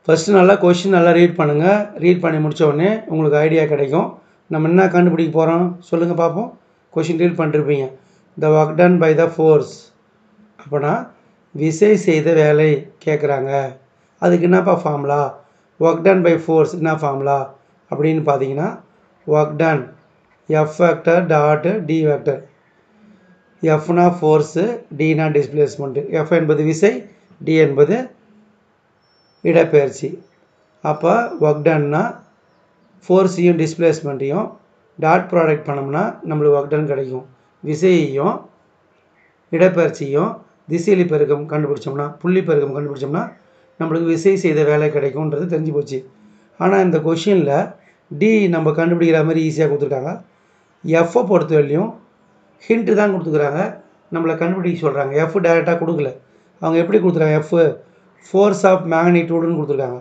first நல்லா question நல்லா read பண்ணுங்கள் ரீட் பண்ணி முடிச்ச உடனே உங்களுக்கு ஐடியா கிடைக்கும் நம்ம என்ன கண்டுபிடிக்க போகிறோம் சொல்லுங்கள் பார்ப்போம் கொஷின் ரீட் பண்ணிருப்பீங்க the work done by the force அப்போனா விசை செய்த வேலை கேட்குறாங்க அதுக்கு என்னப்பா formula work done by force என்ன ஃபார்முலா அப்படின்னு பார்த்தீங்கன்னா work done F vector dot D vector எஃப்னா ஃபோர்ஸு டினா டிஸ்பிளேஸ்மெண்ட்டு எஃப் என்பது விசை டி என்பது இடப்பெயர்ச்சி அப்போ ஒர்க் டன்னா ஃபோர்ஸையும் டிஸ்பிளேஸ்மெண்ட்டையும் டாட் ப்ராடக்ட் பண்ணோம்னா நம்மளுக்கு ஒர்க் டன் கிடைக்கும் விசையையும் இடப்பெயர்ச்சியும் திசையிலி பெருக்கம் கண்டுபிடிச்சோம்னா புள்ளி பெருக்கம் கண்டுபிடிச்சோம்னா நம்மளுக்கு விசை செய்த வேலை கிடைக்கும்ன்றது தெரிஞ்சு போச்சு ஆனால் இந்த கொஷினில் டி நம்ம கண்டுபிடிக்கிற மாதிரி ஈஸியாக கொடுத்துருக்காங்க எஃப்பை பொறுத்த வரையிலையும் ஹிண்ட்டு தான் கொடுத்துக்கிறாங்க நம்மளை கண்டுபிடிக்க சொல்கிறாங்க எஃப் டேரெக்டாக கொடுக்கல அவங்க எப்படி கொடுத்துருக்காங்க எஃப் ஃபோர்ஸ் ஆஃப் மேக்னிடியூடுன்னு கொடுத்துருக்காங்க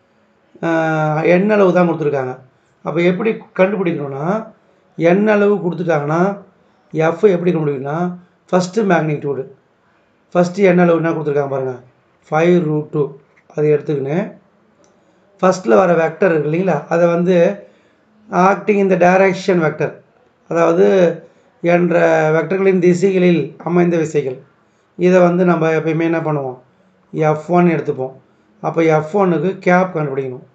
எண்ணளவு தான் கொடுத்துருக்காங்க அப்போ எப்படி கண்டுபிடிக்கணும்னா எண்ணளவு கொடுத்துட்டாங்கன்னா எஃப் எப்படி கண்டுபிடிக்கணும்னா ஃபஸ்ட்டு மேக்னிடியூடு ஃபஸ்ட்டு எண்ணளவு என்ன கொடுத்துருக்காங்க பாருங்கள் ஃபைவ் ரூட் டூ அதை எடுத்துக்கின்னு ஃபஸ்ட்டில் வர வெக்டர் இருக்கு இல்லைங்களா அதை வந்து ஆக்டிங் இந்த டைரக்ஷன் வெக்டர் அதாவது என்ற வெக்டர்களின் திசைகளில் அமைந்த விசைகள் இதை வந்து நம்ம எப்பயுமே என்ன பண்ணுவோம் எஃப் ஒன் எடுத்துப்போம் அப்போ எஃப் ஒன்னுக்கு கேப் கண்டுபிடிக்கணும்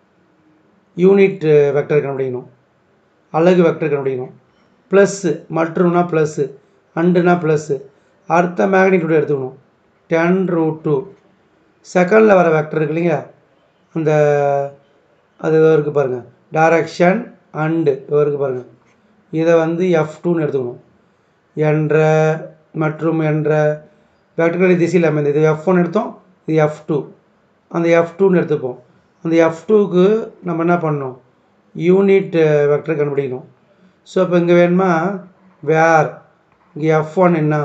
யூனிட் வெக்டர் கண்டுபிடிக்கணும் அலகு வெக்டர் கண்டுபிடிக்கணும் ப்ளஸ்ஸு மற்றும்னா ப்ளஸ்ஸு அண்டுனா ப்ளஸ்ஸு அடுத்த மேக்னிடியூட் எடுத்துக்கணும் டென் ரூட் டூ செகண்டில் வர வெக்டர் இருக்கு இல்லைங்களா அந்த அது இருக்குது பாருங்கள் டைரக்ஷன் அண்டு இருக்குது பாருங்கள் இதை வந்து எஃப் டூன்னு எடுத்துக்கணும் என்ற மற்றும் என்ற வெக்டர்களின் திசையில் அமைந்த இது எஃப் ஒன் எடுத்தோம் இது எஃப் டூ அந்த எஃப் டூன்னு எடுத்துப்போம் அந்த எஃப் டூக்கு நம்ம என்ன பண்ணணும் யூனிட் வெக்டர் கண்டுபிடிக்கணும் ஸோ இப்போ இங்கே வேணுமா வேர் இங்கே எஃப் ஒன் என்ன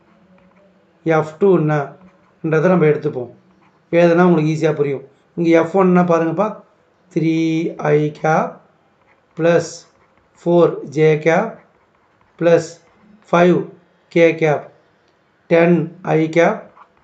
எஃப் டூ என்னன்றதை நம்ம எடுத்துப்போம் எழுதுனா உங்களுக்கு ஈஸியாக புரியும் இங்கே எஃப் ஒன்னா பாருங்கப்பா three i cap plus four J cap plus five k cap ten i cap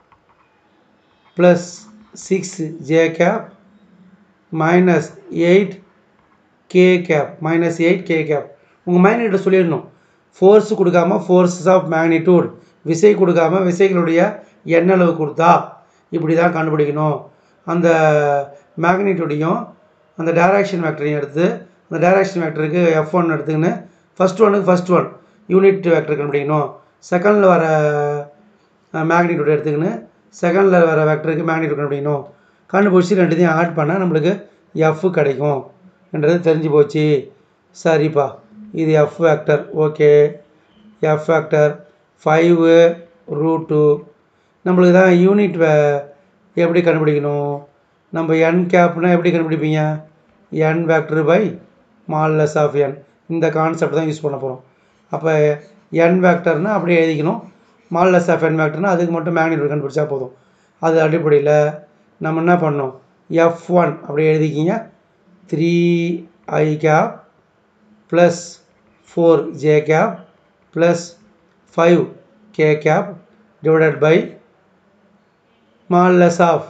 plus six j cap minus eight k cap minus eight k cap உங்கள் மேக்னிட்ட சொல்லிடணும் ஃபோர்ஸ் கொடுக்காம ஃபோர்ஸஸ் ஆஃப் மேக்னிடியூட் விசை கொடுக்காம விசைகளுடைய எண்ணளவு கொடுத்தா இப்படி தான் கண்டுபிடிக்கணும் அந்த மேக்னிடியூடையும் அந்த டைரக்ஷன் வெக்டரையும் எடுத்து அந்த டைரக்ஷன் வெக்டருக்கு எஃப் ஒன் எடுத்துக்கின்னு ஃபஸ்ட் ஒனுக்கு ஃபஸ்ட் ஒன் யூனிட் வெக்டர் கண்டுபிடிக்கணும் செகண்டில் வர மேக்னிடியூட் எடுத்துக்கின்னு செகண்டில் வர வெக்டருக்கு மேக்னிடியூட் கண்டுபிடிக்கணும் கண்டுபிடிச்சி ரெண்டுத்தையும் ஆட் பண்ணால் நம்மளுக்கு எஃப் கிடைக்கும் என்றது தெரிஞ்சு போச்சு சரிப்பா இது F vector okay F vector five root two நம்மளுக்கு தான் யூனிட் வே எப்படி கண்டுபிடிக்கணும் நம்ம என் கேப்னா எப்படி கண்டுபிடிப்பீங்க n vector by modulus of n இந்த கான்செப்ட் தான் யூஸ் பண்ண போகிறோம் அப்போ என் வெக்டர்னால் அப்படியே எழுதிக்கணும் மால்லஸ் ஆஃப் என் வெக்டர்னால் அதுக்கு மட்டும் மேக்னிடியூட் கண்டுபிடிச்சா போதும் அது அடிப்படையில் நம்ம என்ன பண்ணோம் எஃப் ஒன் அப்படி எழுதிக்கிங்க three i cap plus four J cap plus five k cap divided by modulus of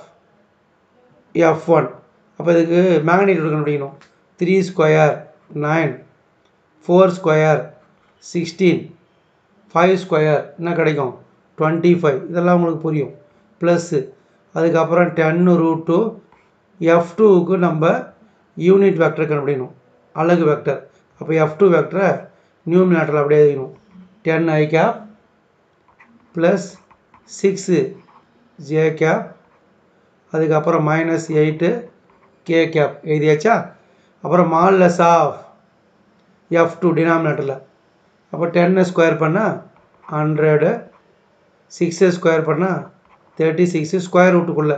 F one அப்போ இதுக்கு மேக்னிடியூட் கண்டுபிடிக்கணும் three square nine four square sixteen five square என்ன கிடைக்கும் டுவெண்ட்டி ஃபைவ் இதெல்லாம் உங்களுக்கு புரியும் ப்ளஸ்ஸு அதுக்கப்புறம் டென்னு ரூட் டூ எஃப் டூவுக்கு நம்ம யூனிட் வெக்டர் கண்டுபிடிக்கணும் அலகு வெக்டர் அப்போ எஃப் டூ வெக்டரை நியூமினேட்டரில் அப்படியே எழுதிக்கணும் ten i cap plus six j cap அதுக்கப்புறம் மைனஸ் எயிட்டு கே கேப் எழுதியாச்சா அப்புறம் மால்லஸ் ஆஃப் எஃப் டூ டினாமினேட்டரில் அப்போ டென்னு ஸ்கொயர் பண்ணால் ஹண்ட்ரடு சிக்ஸு ஸ்கொயர் பண்ணால் தேர்ட்டி சிக்ஸு ஸ்கொயர் ரூட்டுக்குள்ளே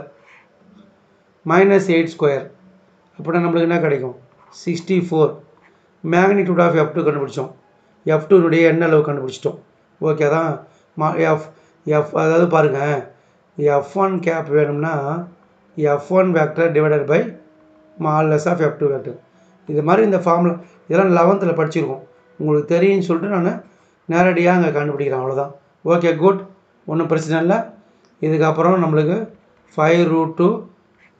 மைனஸ் எயிட் ஸ்கொயர் அப்படின்னா நம்மளுக்கு என்ன கிடைக்கும் sixty four magnitude of F two கண்டுபிடிச்சோம் எஃப் டூனுடைய எண்ண அளவு கண்டுபிடிச்சிட்டோம் ஓகே தான் மா எஃப் எஃப் அதாவது பாருங்கள் எஃப் ஒன் கேப் வேணும்னா F one vector divided by modulus of F two vector இது மாதிரி இந்த ஃபார்முலா இதெல்லாம் லெவன்த்தில் படிச்சிருக்கோம் உங்களுக்கு தெரியும்னு சொல்லிட்டு நான் நேரடியாக அங்கே கண்டுபிடிக்கிறேன் அவ்வளோதான் ஓகே குட் ஒன்றும் பிரச்சனை இல்லை இதுக்கப்புறம் நம்மளுக்கு ஃபைவ் ரூட் டூ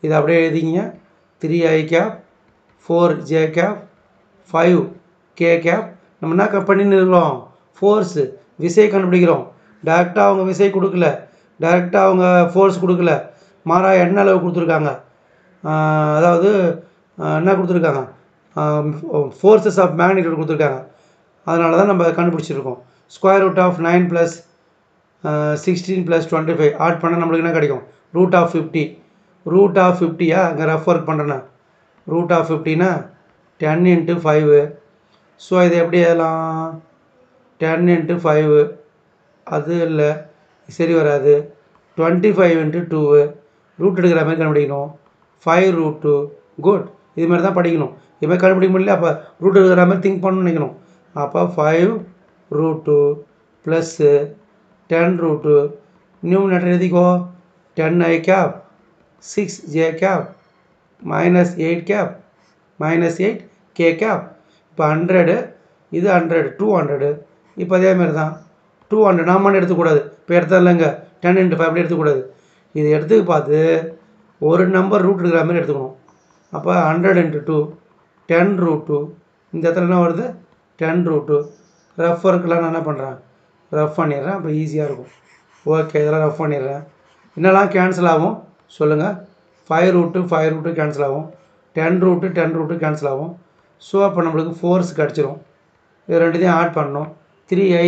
இது அப்படியே எழுதிங்க three i cap four J cap five k cap நம்ம என்ன க- பண்ணின்னு இருக்கிறோம் ஃபோர்ஸு விசை கண்டுபிடிக்கிறோம் டேரெக்டாக அவங்க விசை கொடுக்கல டேரெக்டாக அவங்க ஃபோர்ஸ் கொடுக்கல மாறா என்ன அளவு கொடுத்துருக்காங்க ஆஹ் அதாவது ஆஹ் என்ன கொடுத்துருக்காங்க ஃபோர்ஸஸ் ஆஃப் மேக்னிடியூட் கொடுத்துருக்காங்க அதனால தான் நம்ம கண்டுபிடிச்சிருக்கோம் square root of nine plus sixteen plus twenty five add பண்ணால் நம்மளுக்கு என்ன கிடைக்கும் root of fifty root of ஃபிஃப்டியா இங்கே ரஃப் ஒர்க் பண்ணுறேன்னா ரூட் ஆஃப் ஃபிஃப்டினா டென் இன்ட்டு ஃபைவு ஸோ இது எப்படி எழுதலாம் டென் இன்ட்டு ஃபைவு அது இல்லை சரி வராது twenty five into two root எடுக்கிற மாதிரி கண்டுபிடிக்கணும் ஃபைவ் ரூட் டூ குட் இது மாதிரி தான் படிக்கணும் இது மாதிரி கண்டுபிடிக்க முடியல அப்போ ரூட் எடுக்கிற மாதிரி திங்க் பண்ணணும்னு நினைக்கணும் அப்போ five root two plus ten root two numerator எழுதிக்கோ ten i cap six j cap minus eight cap minus eight k cap இப்போ ஹண்ட்ரடு இது ஹண்ட்ரட் டூ ஹண்ட்ரடு இப்போ அதே மாதிரி தான் டூ ஹண்ட்ரட் நாம எடுத்துக்கூடாது இப்போ எடுத்ததில்லைங்க டென் இன்ட்டு ஃபைவ் அப்படி எடுத்துக்கூடாது இது எடுத்து பார்த்து ஒரு நம்பர் ரூட் எடுக்கிற மாதிரி எடுத்துக்கணும் அப்போ hundred into two ten root two இந்த இடத்துல என்ன வருது டென் ரூட் டூ ரஃப் ஒர்க்கெலாம் நான் என்ன பண்ணுறேன் ரஃப் பண்ணிடுறேன் அப்போ ஈஸியாக இருக்கும் ஓகே இதெல்லாம் ரஃப் பண்ணிடுறேன் என்னெல்லாம் கேன்சல் ஆகும் சொல்லுங்கள் five root five root cancel ஆகும் ten root ten root cancel ஆகும் ஸோ அப்போ நம்மளுக்கு ஃபோர்ஸ் கிடச்சிரும் இது ரெண்டுத்தையும் ஆட் பண்ணணும் three i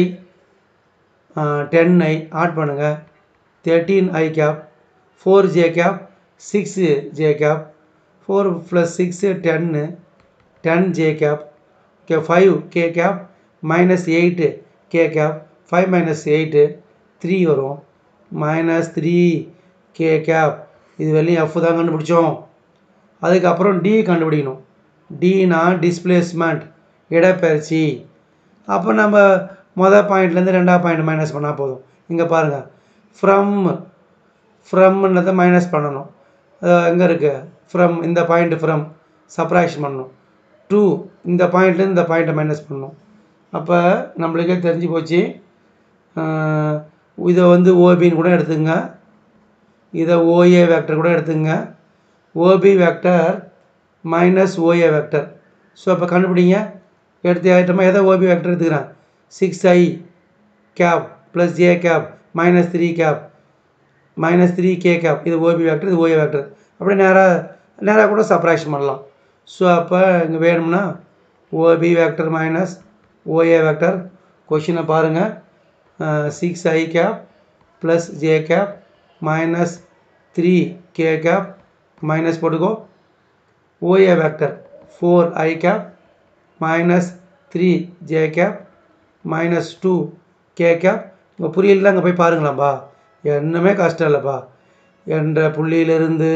ten i add பண்ணுங்கள் thirteen i cap four J cap six j cap four plus six ten ten j cap k five k cap minus eight k cap five minus eight three வரும் minus three k cap இது வெளியும் F தான் கண்டுபிடிச்சோம் அதுக்கப்புறம் D கண்டுபிடிக்கணும் டினா displacement இடப்பெயர்ச்சி அப்போ நம்ம மொதல் பாயிண்ட்லேருந்து ரெண்டாவது பாயிண்ட் மைனஸ் பண்ணால் போதும் இங்கே பாருங்கள் ஃப்ரம் ஃப்ரம்ன்றதை மைனஸ் பண்ணணும் எங்கே இருக்குது ஃப்ரம் இந்த பாயிண்ட் ஃப்ரம் சப்ராக்ஷன் பண்ணணும் டூ இந்த பாயிண்ட்லேருந்து இந்த பாயிண்ட்டை மைனஸ் பண்ணணும் அப்போ நம்மளுக்கே தெரிஞ்சு போச்சு அஹ் இதை வந்து ஓபின்னு கூட எடுத்துங்க இதை ஓஏ வெக்டர் கூட எடுத்துங்க OB vector minus OA vector so அப்போ கண்டுபிடிங்க எடுத்து ஐட்டமா எதை ஓபி வெக்டர் எடுத்துக்கிறேன் six i cap plus j cap minus three cap minus three k cap இது ஓபி வெக்டர் இது ஓஏ வெக்டர் அப்படியே நேராக நேராக கூட சப்ராக்ஷன் பண்ணலாம் ஸோ அப்போ இங்கே வேணும்னா OB vector minus OA vector கொஷினை பாருங்கள் six i cap plus j cap minus three k cap minus போட்டுக்கோ OA vector four i cap minus three j cap minus two k cap உங்கள் புரியல அங்கே போய் பாருங்களாம்பா என்னமே கஷ்டம் இல்லைப்பா என்ற புள்ளியிலிருந்து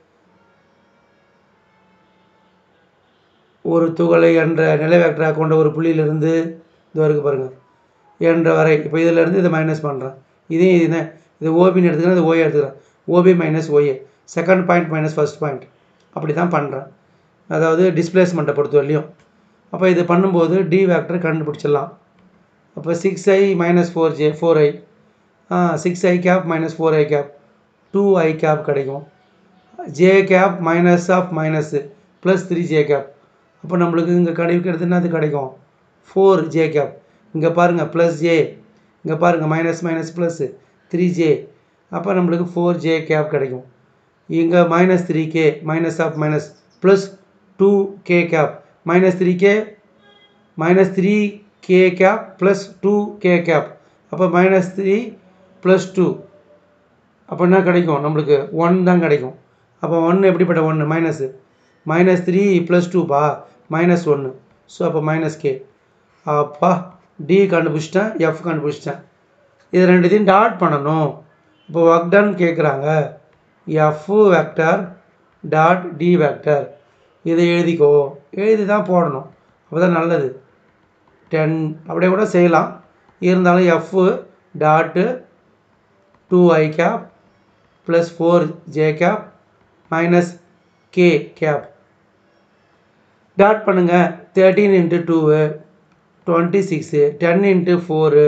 ஒரு துகளை என்ற நிலை வெக்டராக கொண்ட ஒரு புள்ளியிலிருந்து இது வரைக்கும் பாருங்கள் என்ற வரை இப்போ இதிலேருந்து இதை மைனஸ் பண்ணுறேன் இதையும் இது இது ஓபின்னு எடுத்துக்கிறேன் இது ஓஏ எடுத்துக்கிறேன் OB minus OA second point minus first point அப்படி தான் பண்ணுறேன் அதாவது டிஸ்பிளேஸ்மெண்ட்டை பொறுத்தவரையிலையும் அப்போ இது பண்ணும்போது டி வெக்டர் கண்டுபிடிச்சிடலாம் அப்போ six i minus four j four i six i cap minus four i cap two I cap கிடைக்கும் j cap minus of minus plus three j cap அப்போ நம்மளுக்கு இங்கே கிடைக்கிறது என்னது கிடைக்கும் ஃபோர் ஜே கேப் இங்கே பாருங்கள் ப்ளஸ் ஜே இங்கே பாருங்கள் minus minus plus three j அப்போ நம்மளுக்கு ஃபோர் ஜே கேப் கிடைக்கும் இங்கே minus three k minus of minus plus two k cap minus three k minus three k cap plus two k cap அப்போ minus three plus two அப்போ என்ன கிடைக்கும் நம்மளுக்கு one தான் கிடைக்கும் அப்போ ஒன்று எப்படிப்பட்ட ஒன்று மைனஸு மைனஸ் த்ரீ ப்ளஸ் டூப்பா மைனஸ் ஒன்று ஸோ அப்போ மைனஸ் கே அப்பா டி கண்டுபிடிச்சிட்டேன் எஃப் கண்டுபிடிச்சிட்டேன் இது ரெண்டுத்தையும் டாட் பண்ணணும் இப்போ ஒர்க் டன் கேட்குறாங்க F vector dot D vector இதை எழுதிக்கோ எழுதி தான் போடணும் அப்போ தான் நல்லது டென் அப்படியே கூட செய்யலாம் இருந்தாலும் எஃப் டாட்டு டூ ஐ cap plus four J cap minus K cap dot பண்ணுங்கள் thirteen into two twenty six ten into four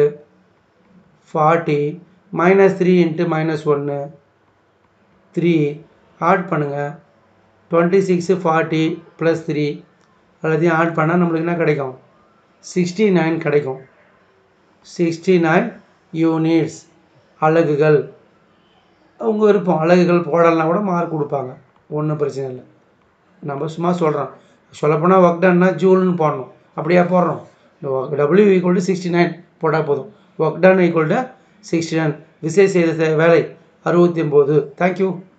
forty minus three into minus ஒன்று த்ரீ ஆட் பண்ணுங்கள் twenty six forty plus three எல்லாத்தையும் add பண்ணால் நம்மளுக்கு என்ன கிடைக்கும் sixty nine கிடைக்கும் sixty nine units அலகுகள் உங்கள் விருப்பம் அலகுகள் போடலைன்னா கூட மார்க் கொடுப்பாங்க ஒன்றும் பிரச்சனை இல்லை நம்ம சும்மா சொல்கிறோம் சொல்லப்போனால் ஒர்க் டன்னா ஜூல்னு போடணும் அப்படியா போடுறோம் இந்த W equal to sixty nine போட்டால் போதும் work done equal to sixty nine விசை செய்த செ- வேலை அறுபத்தி ஒம்பது தேங்க்யூ